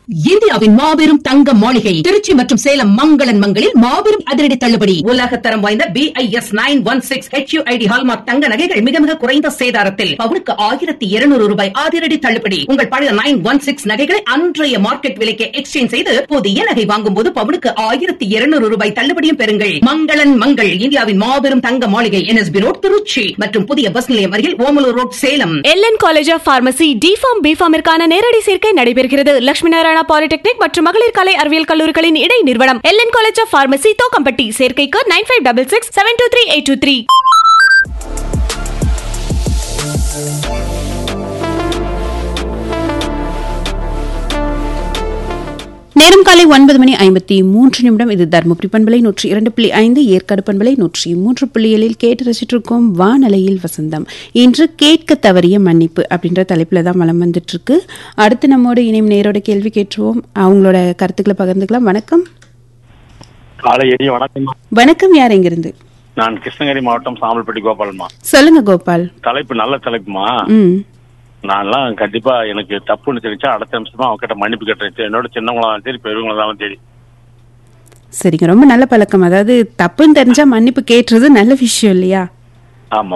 இந்தியாவின் மாபெரும் தங்க மாளிகை திருச்சி மற்றும் சேலம் மங்களன் மங்களில் மாபெரும் அதிரடி தள்ளுபடி உலகத்தரம் வாய்ந்த B I S nine one six H ID hallmark தங்க நகைகள் மிக மிக குறைந்த சேதாரத்தில் பவுனுக்கு ஆயிரத்தி இருநூறு ரூபாய் அதிரடி தள்ளுபடி உங்கள் பழைய நைன் ஒன் சிக்ஸ் நகைகளை அன்றைய மார்க்கெட் விலைக்கு எக்ஸ்சேஞ்ச் செய்து புதிய நகை வாங்கும் போது பவுனுக்கு ஆயிரத்தி இருநூறு ரூபாய் தள்ளுபடியும் பெறுங்கள் மங்களன் மங்கள் இந்தியாவின் மாபெரும் தங்க மாளிகை என்எஸ்பி ரோட் திருச்சி மற்றும் புதிய பஸ் நிலையம் அருகில் Omalur road Salem LN college of pharmacy D Pharm பிஃபார்மிற்கான நேரடி சேர்க்கை நடைபெறுகிறது லட்சுமி நாராயணா பாலிடெக்னிக் மற்றும் மகளிர் கலை அறிவியல் கல்லூரிகளின் இடை நிறுவனம் LN college of pharmacy Thokkampatti சேர்க்கைக்கு nine five double six seven two three eight two three நேரம் காலை ஒன்பது மணி ஐம்பத்தி மூன்று நிமிடம் இது தர்மபுரி பண்பலை நூற்றி இரண்டு புள்ளி ஐந்து ஏற்காடு பண்பலை நூற்றி மூன்று புள்ளி ஏழில் கேட்டு ரசிச்சிருக்கோம் வானலையில் வசந்தம் இன்று கேட்க தவறிய மன்னிப்பு அப்படின்ற தலைப்பில் தான் வளம் வந்துட்டு இருக்கு அடுத்து நம்மோட இணையும் நேரோட கேள்வி கேட்டுருவோம் அவங்களோட கருத்துக்களை பகிர்ந்துக்கலாம் வணக்கம் காலை எரிய வணக்கம்மா வணக்கம் யார் எங்கிருந்து நான் கிருஷ்ணகிரி மாவட்டம் சாம்பல்பட்டி கோபால்மா சொல்லுங்க கோபால் தலைப்பு நல்ல தலைப்புமா ம் நான்லாம் கண்டிப்பா எனக்கு தப்புன்னு தெரிஞ்சா அடுத்த நிமிஷமா அவங்ககிட்ட மன்னிப்பு கேட்டுருச்சு என்னோட சின்னவங்களாம் சரி பெரியவங்களாம் சரி சரிங்க ரொம்ப நல்ல பழக்கம் அதாவது தப்புன்னு தெரிஞ்சா மன்னிப்பு கேட்டுறது நல்ல விஷயம் இல்லையா ஆமா